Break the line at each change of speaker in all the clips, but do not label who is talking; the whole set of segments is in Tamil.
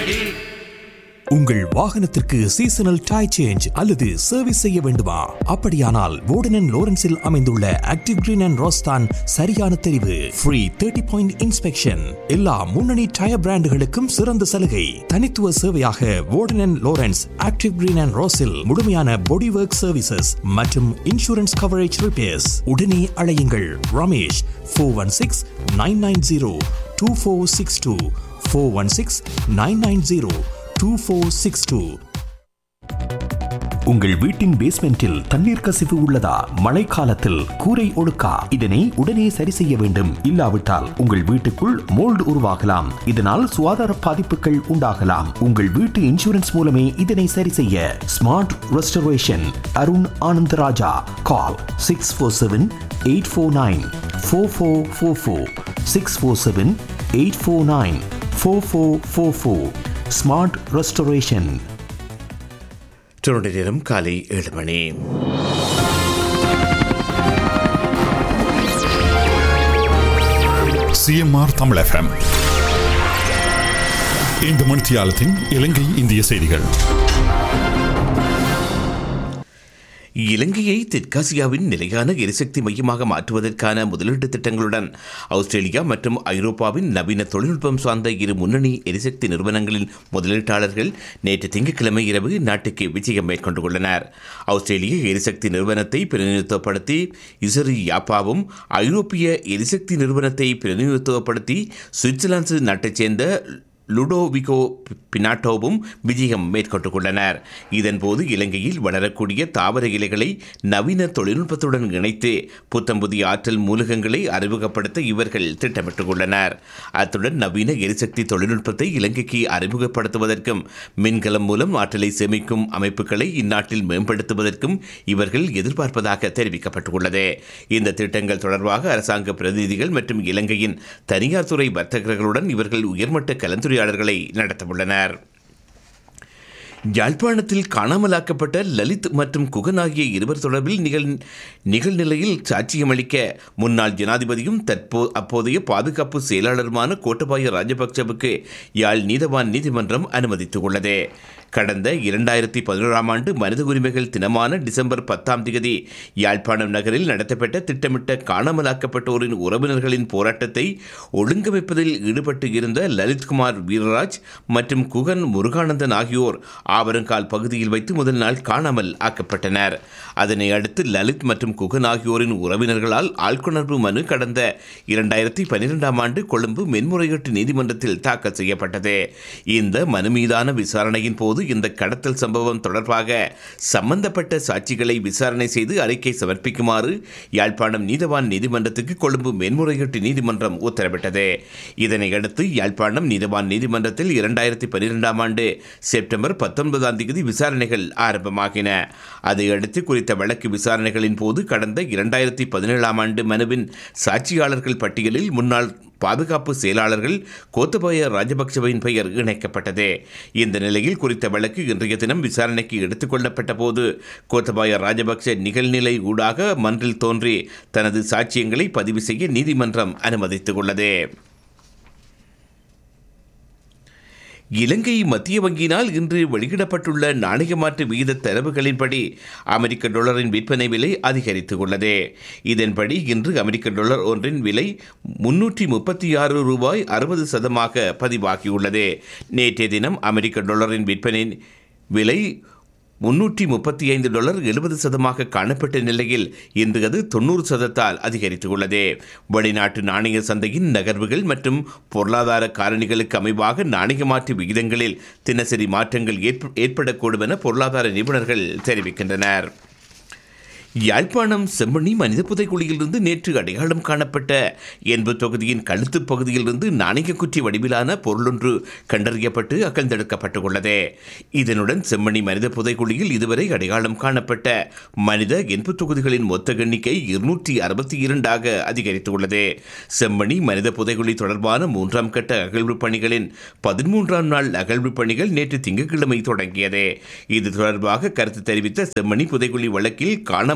ரெடி
உங்கள் வாகனத்திற்கு சீசனல் டை சேஞ்ச் அல்லது சர்வீஸ் செய்ய வேண்டுமா அப்படியானால் வோர்டன் லோரன்ஸில் அமைந்துள்ள ஆக்டிவ் கிரீன் அண்ட் ரோஸ்தான் சரியான தெரிவு ஃப்ரீ தேர்ட்டி பாயிண்ட் இன்ஸ்பெக்ஷன் எல்லா முன்னணி டயர் பிராண்டுகளுக்கும் சிறந்த சலுகை தனித்துவ சேவையாக Warden Lawrence Active Green and ரோஸில் முழுமையான பாடி ஒர்க் சர்வீசஸ் மற்றும் இன்சூரன்ஸ் கவரேஜ் ரிப்பேர்ஸ் உடனே அழையுங்கள் Ramesh four one six nine nine zero two four six two four one six nine nine zero two four six two உங்கள் வீட்டின் பேஸ்மெண்டில் தண்ணீர் கசிவு உள்ளதா மழைக்காலத்தில் கூரை ஒழுக்கா இதனை உடனே சரி செய்ய வேண்டும் இல்லாவிட்டால் உங்கள் வீட்டுக்குள் மோல்டு உருவாகலாம் இதனால் சுகாதார பாதிப்புகள் உண்டாகலாம் உங்கள் வீட்டு இன்சூரன்ஸ் மூலமே இதனை சரி செய்ய smart restoration Arun Anandaraja call six four seven eight four nine four four four four six four seven eight four nine four four four four smart restoration
Toronto நேரம் காலை ஏழு மணி
சிஎம்ஆர் தமிழ் எஃப்எம் இந்த மணித்தியாலத்தின் இலங்கை இந்திய செய்திகள்
இலங்கையை தெற்காசியாவின் நிலையான எரிசக்தி மையமாக மாற்றுவதற்கான முதலீட்டு திட்டங்களுடன் ஆஸ்திரேலியா மற்றும் ஐரோப்பாவின் நவீன தொழில்நுட்பம் சார்ந்த இரு முன்னணி எரிசக்தி நிறுவனங்களின் முதலீட்டாளர்கள் நேற்று திங்கட்கிழமை இரவு நாட்டுக்கு விஜயம் மேற்கொண்டுள்ளனர் ஆஸ்திரேலிய எரிசக்தி நிறுவனத்தை பிரதிநிதித்துவப்படுத்தி இசரி யாப்பாவும் ஐரோப்பிய எரிசக்தி நிறுவனத்தை பிரதிநிதித்துவப்படுத்தி சுவிட்சர்லாந்து நாட்டைச் சேர்ந்த லுடோவிகோ பினாட்டோவும் விஜயம் மேற்கொண்டுள்ளனர் இதன்போது இலங்கையில் வளரக்கூடிய தாவர இலைகளை நவீன தொழில்நுட்பத்துடன் இணைத்து புத்தம் புதிய ஆற்றல் மூலகங்களை அறிமுகப்படுத்த இவர்கள் திட்டமிட்டுள்ளனர் அத்துடன் நவீன எரிசக்தி தொழில்நுட்பத்தை இலங்கைக்கு அறிமுகப்படுத்துவதற்கும் மின்கலம் மூலம் ஆற்றலை சேமிக்கும் அமைப்புகளை இந்நாட்டில் மேம்படுத்துவதற்கும் இவர்கள் எதிர்பார்ப்பதாக தெரிவிக்கப்பட்டுள்ளது இந்த திட்டங்கள் தொடர்பாக அரசாங்க பிரதிநிதிகள் மற்றும் இலங்கையின் தனியார் துறை வர்த்தகர்களுடன் இவர்கள் உயர்மட்ட கலந்துரையாடல்களை நடத்தவுள்ளனர் யாழ்ப்பாணத்தில் காணாமலாக்கப்பட்ட லலித் மற்றும் குகன் ஆகிய இருவர் தொடர்பில் நிகழ் நிகழ்நிலையில் சாட்சியமளிக்க முன்னாள் ஜனாதிபதியும் தற்போ அப்போதைய பாதுகாப்பு செயலாளருமான கோட்டபாய ராஜபக்சவுக்கு யாழ் நீதவான் நீதிமன்றம் அனுமதித்துள்ளது கடந்த இரண்டாயிரத்தி பதினோராம் ஆண்டு மனித உரிமைகள் தினமான டிசம்பர் பத்தாம் தேதி யாழ்ப்பாணம் நகரில் நடத்தப்பட்ட திட்டமிட்ட காணாமலாக்கப்பட்டோரின் உறவினர்களின் போராட்டத்தை ஒழுங்கமைப்பதில் ஈடுபட்டு இருந்த லலித்குமார் வீரராஜ் மற்றும் குகன் முருகானந்தன் ஆகியோர் ஆவரங்கால் பகுதியில் வைத்து முதல் நாள் காணாமல் ஆக்கப்பட்டனர் அதனை அடுத்து லலித் மற்றும் குகன் ஆகியோரின் உறவினர்களால் ஆள்கொணர்வு மனு கடந்த இரண்டாயிரத்தி பன்னிரெண்டாம் ஆண்டு கொழும்பு மென்முறையீட்டு நீதிமன்றத்தில் தாக்கல் செய்யப்பட்டது இந்த மனு மீதான விசாரணையின் போது இந்த கடத்தல் சம்பவம் தொடர்பாக சம்பந்தப்பட்ட சாட்சிகளை விசாரணை செய்து அறிக்கை சமர்ப்பிக்குமாறு யாழ்ப்பாணம் நீதவான் நீதிமன்றத்துக்கு கொழும்பு மேன்முறையீட்டு நீதிமன்றம் உத்தரவிட்டது இதனையடுத்து யாழ்ப்பாணம் நீதவான் நீதிமன்றத்தில் இரண்டாயிரத்தி பன்னிரெண்டாம் ஆண்டு செப்டம்பர் பத்தொன்பதாம் தேதி விசாரணைகள் ஆரம்பமாகின அதையடுத்து குறித்த வழக்கு விசாரணைகளின் போது கடந்த இரண்டாயிரத்தி பதினேழாம் ஆண்டு மனுவின் சாட்சியாளர்கள் பட்டியலில் முன்னாள் பாதுகாப்பு செயலாளர்கள் கோத்தபாய ராஜபக்சவின் பெயர் இணைக்கப்பட்டது இந்த நிலையில் குறித்த வழக்கு இன்றைய தினம் விசாரணைக்கு எடுத்துக்கொள்ளப்பட்ட போது கோத்தபாய ராஜபக்ச நிகழ்நிலை ஊடாக மன்றில் தோன்றி தனது சாட்சியங்களை பதிவு செய்ய நீதிமன்றம் அனுமதித்துள்ளது இலங்கை மத்திய வங்கியினால் இன்று வெளியிடப்பட்டுள்ள நாணய மாற்று விகித தரவுகளின்படி அமெரிக்க டாலரின் விற்பனை விலை அதிகரித்துள்ளது இதன்படி இன்று அமெரிக்க டாலர் ஒன்றின் விலை முன்னூற்றி முப்பத்தி ஆறு ரூபாய் அறுபது சதமாக பதிவாகியுள்ளது நேற்றைய தினம் அமெரிக்க டாலரின் விற்பனை விலை முன்னூற்றி முப்பத்தி ஐந்து டாலர் எழுபது சதமாக காணப்பட்ட நிலையில் இன்று அது தொண்ணூறு சதத்தால் அதிகரித்துள்ளது வெளிநாட்டு நாணய சந்தையின் நகர்வுகள் மற்றும் பொருளாதார காரணிகளுக்கு அமைவாக நாணய மாற்று விகிதங்களில் தினசரி மாற்றங்கள் ஏற்ப- ஏற்படக்கூடும் என பொருளாதார நிபுணர்கள் தெரிவிக்கின்றனர் யாழ்ப்பாணம் செம்மணி மனித புதைக்குழியிலிருந்து நேற்று அடையாளம் காணப்பட்ட என்பது தொகுதியின் கழுத்து பகுதியிலிருந்து நாணய குற்றி வடிவிலான பொருளொன்று கண்டறியப்பட்டு அகழ்ந்தெடுக்கப்பட்டுள்ளது இதனுடன் செம்மணி மனித புதைக்குழியில் இதுவரை அடையாளம் காணப்பட்ட மனித என்பு தொகுதிகளின் மொத்த எண்ணிக்கை இருநூற்றி அறுபத்தி இரண்டாக அதிகரித்துள்ளது செம்மணி மனித புதைக்குழி தொடர்பான மூன்றாம் கட்ட அகழ்வு பணிகளின் பதிமூன்றாம் நாள் அகழ்வு பணிகள் நேற்று திங்கட்கிழமை தொடங்கியது இது தொடர்பாக கருத்து தெரிவித்த செம்மணி புதைக்குழி வழக்கில் காணாமல்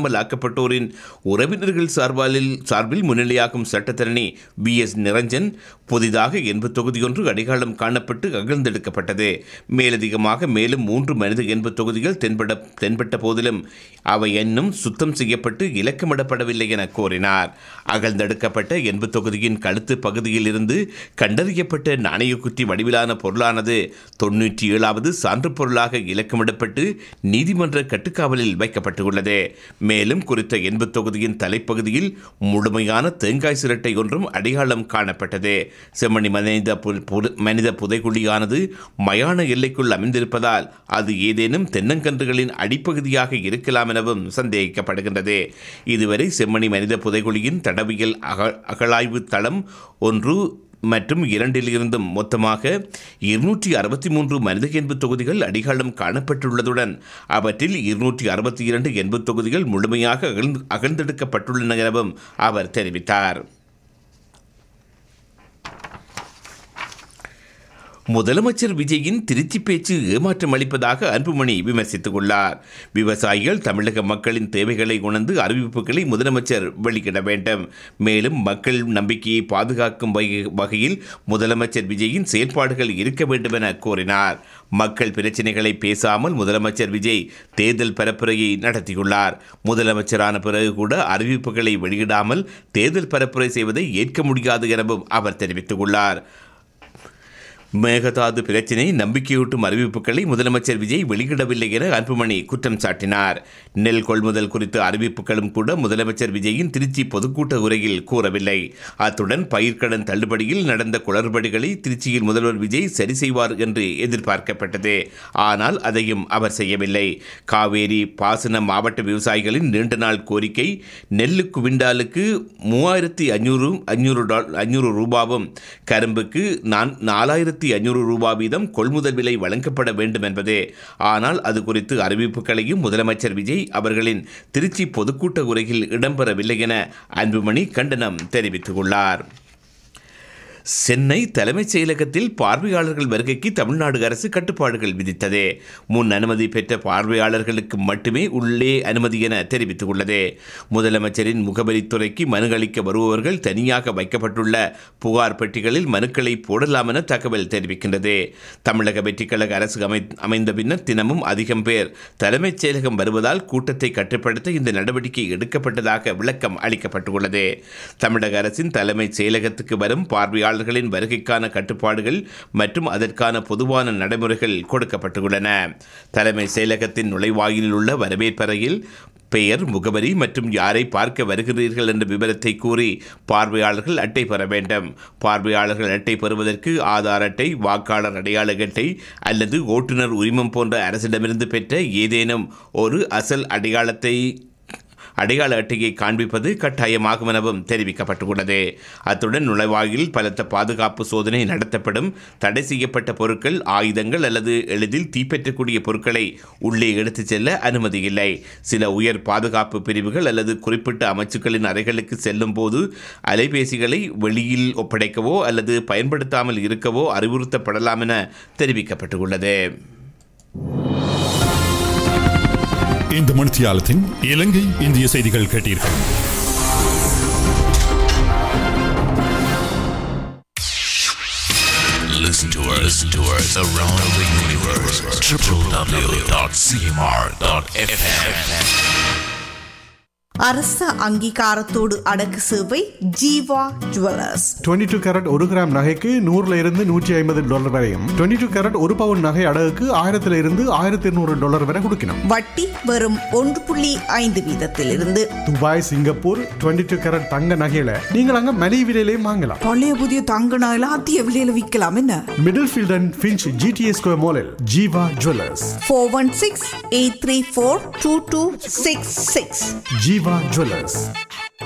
காணாமல் உறவினர்கள் சார்பாலில் சார்பில் முன்னிலையாகும் சட்டத்தரணி பி எஸ் நிரஞ்சன் புதிதாக என்பு தொகுதியொன்று அடையாளம் காணப்பட்டு அகழ்ந்தெடுக்கப்பட்டது மேலதிகமாக மேலும் மூன்று மனித என்பு தொகுதிகள் தென்பட தென்பட்ட போதிலும் அவை இன்னும் சுத்தம் செய்யப்பட்டு இலக்கமிடப்படவில்லை என கூறினார் அகழ்ந்தெடுக்கப்பட்ட என்பு தொகுதியின் கழுத்து பகுதியில் இருந்து கண்டறியப்பட்ட நாணயக்குத்தி வடிவிலான பொருளானது தொன்னூற்றி ஏழாவது சான்று பொருளாக இலக்கமிடப்பட்டு நீதிமன்ற கட்டுக்காவலில் வைக்கப்பட்டுள்ளது மேலும் குறித்த என்பு தொகுதியின் தலைப்பகுதியில் முழுமையான தேங்காய் சிரட்டை ஒன்றும் அடையாளம் காணப்பட்டது செம்மணி மனித பு- பு- மனித புதைகுழியானது மயான எல்லைக்குள் அமைந்திருப்பதால் அது ஏதேனும் தென்னங்கன்றுகளின் அடிப்பகுதியாக இருக்கலாம் எனவும் சந்தேகிக்கப்படுகின்றது இதுவரை செம்மணி மனித புதைகுழியின் தடவியல் அக அகழாய்வு தளம் ஒன்று மற்றும் இரண்டில் இருந்தும் மொத்தமாக இருநூற்றி அறுபத்தி மூன்று மனித எண்பு தொகுதிகள் அடிகாலம் காணப்பட்டுள்ளதுடன் அவற்றில் இருநூற்றி அறுபத்தி இரண்டு எண்பு தொகுதிகள் முழுமையாக அகழ்ந்து அகழ்ந்தெடுக்கப்பட்டுள்ளன எனவும் அவர் தெரிவித்தார் முதலமைச்சர் விஜயின் திருச்சி பேச்சு ஏமாற்றம் அளிப்பதாக அன்புமணி விமர்சித்துள்ளார் விவசாயிகள் தமிழக மக்களின் தேவைகளை உணர்ந்து அறிவிப்புகளை முதலமைச்சர் வெளியிட வேண்டும் மேலும் மக்கள் நம்பிக்கையை பாதுகாக்கும் வகை- வகையில் முதலமைச்சர் விஜயின் செயல்பாடுகள் இருக்க வேண்டும் என கூறினார் மக்கள் பிரச்சனைகளை பேசாமல் முதலமைச்சர் விஜய் தேர்தல் பரப்புரையை நடத்தியுள்ளார் முதலமைச்சரான பிறகு கூட அறிவிப்புகளை வெளியிடாமல் தேர்தல் பரப்புரை செய்வதை ஏற்க முடியாது எனவும் அவர் தெரிவித்துள்ளார் மேகதாது பிரச்சினை நம்பிக்கையூட்டும் அறிவிப்புகளை முதலமைச்சர் விஜய் வெளியிடவில்லை என அன்புமணி குற்றம் சாட்டினார் நெல் கொள்முதல் குறித்த அறிவிப்புகளும் கூட முதலமைச்சர் விஜயின் திருச்சி பொதுக்கூட்ட உரையில் கூறவில்லை அத்துடன் பயிர்க்கடன் தள்ளுபடியில் நடந்த குளறுபடிகளை திருச்சியில் முதல்வர் விஜய் சரி செய்வார் என்று எதிர்பார்க்கப்பட்டது ஆனால் அதையும் அவர் செய்யவில்லை காவேரி பாசன மாவட்ட விவசாயிகளின் நீண்ட நாள் கோரிக்கை நெல்லு குவிண்டாலுக்கு மூவாயிரத்தி அஞ்சூறு அஞ்சூறு டால் அஞ்சூறு ரூபாவும் கரும்புக்கு நான் நாலாயிரத்தி அஞ்சூறு ரூபாய் வீதம் கொள்முதல் விலை வழங்கப்பட வேண்டும் என்பதே ஆனால் அது குறித்து அறிவிப்புகளையும் முதலமைச்சர் விஜய் அவர்களின் திருச்சி பொதுக்கூட்ட உரையில் இடம்பெறவில்லை என அன்புமணி கண்டனம் தெரிவித்துள்ளார் சென்னை தலைமைச் செயலகத்தில் பார்வையாளர்கள் வருகைக்கு தமிழ்நாடு அரசு கட்டுப்பாடுகள் விதித்தது முன் அனுமதி பெற்ற பார்வையாளர்களுக்கு மட்டுமே உள்ளே அனுமதி என தெரிவித்துள்ளது முதலமைச்சரின் முகவரித்துறைக்கு மனு அளிக்க வருபவர்கள் தனியாக வைக்கப்பட்டுள்ள புகார் பெட்டிகளில் மனுக்களை போடலாம் என தகவல் தெரிவிக்கின்றது தமிழக வெற்றிக்கழக அரசு அமை அமைந்த பின்னர் தினமும் அதிகம் பேர் தலைமைச் செயலகம் வருவதால் கூட்டத்தை கட்டுப்படுத்த இந்த நடவடிக்கை எடுக்கப்பட்டதாக விளக்கம் அளிக்கப்பட்டுள்ளது தமிழக அரசின் தலைமைச் செயலகத்துக்கு வரும் பார்வையாளர்களின் வருகைக்கான கட்டுப்பாடுகள் மற்றும் அதற்கான பொதுவான நடைமுறைகள் கொடுக்கப்பட்டுள்ளன தலைமை செயலகத்தின் நுழைவாயிலில் உள்ள வரவேற்பறையில் பெயர் முகவரி மற்றும் யாரை பார்க்க வருகிறீர்கள் என்ற விவரத்தை கூறி பார்வையாளர்கள் அட்டை பெற வேண்டும் பார்வையாளர்கள் அட்டை பெறுவதற்கு ஆதார் அட்டை வாக்காளர் அடையாள அட்டை அல்லது ஓட்டுநர் உரிமம் போன்ற அரசிடமிருந்து பெற்ற ஏதேனும் ஒரு அசல் அடையாளத்தை அடையாள அட்டையை காண்பிப்பது கட்டாயமாகும் எனவும் தெரிவிக்கப்பட்டுள்ளது அத்துடன் நுழைவாயில் பலத்த பாதுகாப்பு சோதனை நடத்தப்படும் தடை செய்யப்பட்ட பொருட்கள் ஆயுதங்கள் அல்லது எளிதில் தீப்பற்றக்கூடிய பொருட்களை உள்ளே எடுத்துச் செல்ல அனுமதி இல்லை சில உயர் பாதுகாப்பு பிரிவுகள் அல்லது குறிப்பிட்ட அமைச்சுக்களின் அறைகளுக்கு செல்லும் போது அலைபேசிகளை வெளியில் ஒப்படைக்கவோ அல்லது பயன்படுத்தாமல் இருக்கவோ அறிவுறுத்தப்படலாம் என தெரிவிக்கப்பட்டுள்ளது
இந்த மணித்தியாலத்தின் இலங்கை இந்திய செய்திகள் கேட்டீர்கள்
Listen to us, listen to us around the universe. www.cmr.fm.
அரச அங்கீகாரத்தோடு அடக்கு சேவை ஜீவா ஜுவல்லர்ஸ்
22 டூ கேரட் ஒரு கிராம் நகைக்கு நூறுல இருந்து நூற்றி ஐம்பது டாலர் வரையும் 22 டூ கேரட் ஒரு பவுன் நகை அடகுக்கு ஆயிரத்துல இருந்து ஆயிரத்தி இருநூறு டாலர் வரை கொடுக்கணும்
வட்டி வெறும் ஒன்று புள்ளி ஐந்து வீதத்திலிருந்து
துபாய் சிங்கப்பூர் 22 டூ கேரட் தங்க நகையில நீங்கள் அங்க மலிவு விலையிலையும் வாங்கலாம்
பழைய புதிய தங்க நகையில அதிக விலையில விற்கலாம் என்ன
Middlefield and Finch GTS square மாலில் Jeeva jewellers
four one six eight three four two two six six
Jeeva jewellers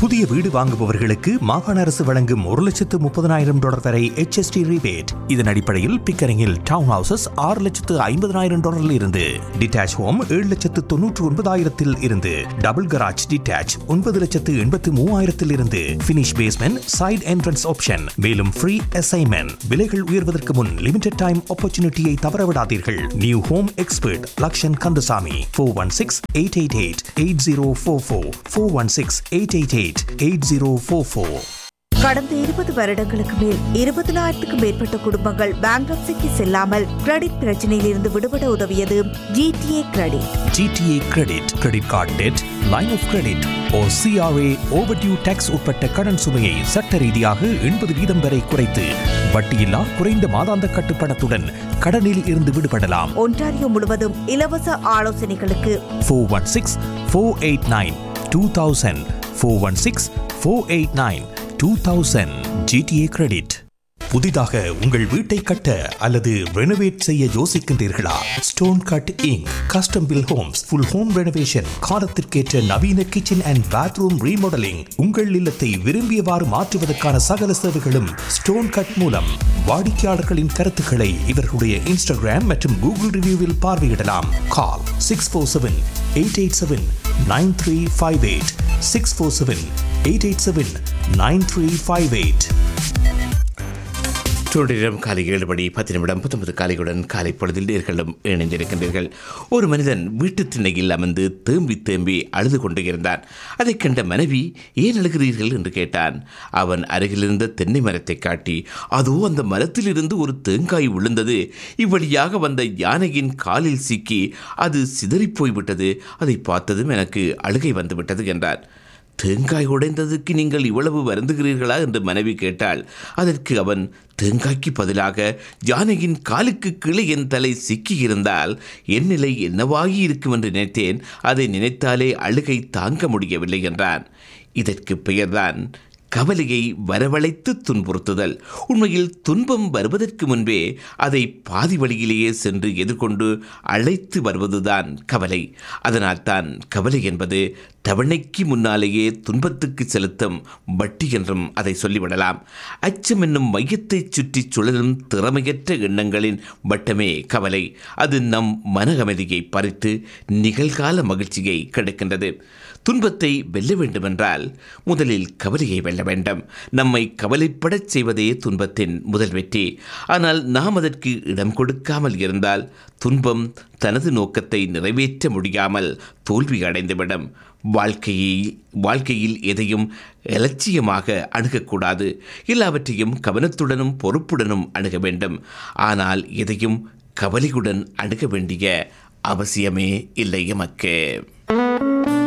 புதிய வீடு வாங்குபவர்களுக்கு மாகாண அரசு வழங்கும் ஒரு லட்சத்து முப்பதனாயிரம் டாலர் வரை HST rebate இதன் அடிப்படையில் பிக்கரிங்கில் டவுன் ஹவுசஸ் ஆறு லட்சத்து ஐம்பதனாயிரம் டாலரில் இருந்து டிட்டாச் ஹோம் ஏழு லட்சத்து தொன்னூற்று ஒன்பதாயிரத்தில் இருந்து டபுள் கராஜ் டிட்டாச் ஒன்பது லட்சத்து எண்பத்து மூவாயிரத்தில் இருந்து finish basement side entrance option மேலும் ஃப்ரீ அசைன்மெண்ட் விலைகள் உயர்வதற்கு முன் லிமிடெட் டைம் ஆப்பர்ச்சுனிட்டியை தவறவிடாதீர்கள் new home expert Lakshan Kandasamy four one six eight eight eight eight zero four four four one six eight eight eight eight zero four four
கடந்த இருபது வருடங்களுக்கு மேல் இருபதனாயிரத்துக்கும் மேற்பட்ட குடும்பங்கள் பேங்க்ரப்சிக்கு செல்லாமல் கிரெடிட் பிரச்சனையில் இருந்து விடுபட உதவியது GTA credit
GTA credit credit card debt line of credit O CRA overdue tax உட்பட்ட கடன் சுமையை சட்ட ரீதியாக எண்பது வீதம் வரை குறைத்து வட்டியில்லா குறைந்த மாதாந்த கட்டுப்பணத்துடன் கடனில் இருந்து விடுபடலாம்
ஒன்டாரியோ முழுவதும் இலவச ஆலோசனைகளுக்கு
four one six four eight nine two thousand four one six four eight nine two thousand GTA credit புதிதாக உங்கள் வீட்டை கட்ட அல்லது ரெனோவேட் செய்ய யோசிக்கின்றீர்களா stone cut Inc custom built homes full home renovation காலத்திற்கேற்ற நவீன கிச்சன் அண்ட் பாத்ரூம் ரீமாடலிங் உங்கள் இல்லத்தை விரும்பியவாறு மாற்றுவதற்கான சகல சேவைகளும் ஸ்டோன் கட் மூலம் வாடிக்கையாளர்களின் கருத்துக்களை இவர்களுடைய இன்ஸ்டாகிராம் மற்றும் கூகுள் ரிவ்யூவில் பார்வையிடலாம் call six four seven eight eight seven nine three five eight six four seven eight eight seven nine three five eight
தொழிலிடம் காலை ஏழு மணி பத்து நிமிடம் பத்தொன்பது காலையுடன் காலை பொழுதில் நேர்களும் இணைந்திருக்கின்றீர்கள் ஒரு மனிதன் வீட்டு திண்ணையில் அமர்ந்து தேம்பி தேம்பி அழுது கொண்டு இருந்தான் அதைக் கண்ட மனைவி ஏன் அழுகிறீர்கள் என்று கேட்டான் அவன் அருகிலிருந்த தென்னை மரத்தை காட்டி அதோ அந்த மரத்திலிருந்து ஒரு தேங்காய் விழுந்தது இவ்வழியாக வந்த யானையின் காலில் சிக்கி அது சிதறிப் போய்விட்டது அதை பார்த்ததும் எனக்கு அழுகை வந்துவிட்டது என்றான் தேங்காய் உடைந்ததுக்கு நீங்கள் இவ்வளவு வருந்துகிறீர்களா என்று மனைவி கேட்டாள் அதற்கு அவன் தேங்காய்க்கு பதிலாக யானையின் காலுக்கு கீழே என் தலை சிக்கியிருந்தால் என் நிலை என்னவாகி இருக்கும் என்று நினைத்தேன் அதை நினைத்தாலே அழுகை தாங்க முடியவில்லை என்றான் இதற்கு பெயர்தான் கவலையை வரவழைத்து துன்புறுத்துதல் உண்மையில் துன்பம் வருவதற்கு முன்பே அதை பாதி வழியிலேயே சென்று எதிர்கொண்டு அழைத்து வருவதுதான் கவலை அதனால்தான் கவலை என்பது தவணைக்கு முன்னாலேயே துன்பத்துக்கு செலுத்தும் வட்டி என்றும் அதை சொல்லிவிடலாம் அச்சம் என்னும் மையத்தைச் சுற்றி சுழலும் திறமையற்ற எண்ணங்களின் வட்டமே கவலை அது நம் மன அமைதியை பறித்து நிகழ்கால மகிழ்ச்சியை கெடுக்கின்றது துன்பத்தை வெல்ல வேண்டுமென்றால் முதலில் கவலையை வெல்ல வேண்டும் நம்மை கவலைப்படச் செய்வதே துன்பத்தின் முதல் வெற்றி ஆனால் நாம் அதற்கு இடம் கொடுக்காமல் இருந்தால் துன்பம் தனது நோக்கத்தை நிறைவேற்ற முடியாமல் தோல்வி அடைந்துவிடும் வாழ்க்கையை வாழ்க்கையில் எதையும் அலட்சியமாக அணுகக்கூடாது எல்லாவற்றையும் கவனத்துடனும் பொறுப்புடனும் அணுக வேண்டும் ஆனால் எதையும் கவலையுடன் அணுக வேண்டிய அவசியமே இல்லை எமக்கு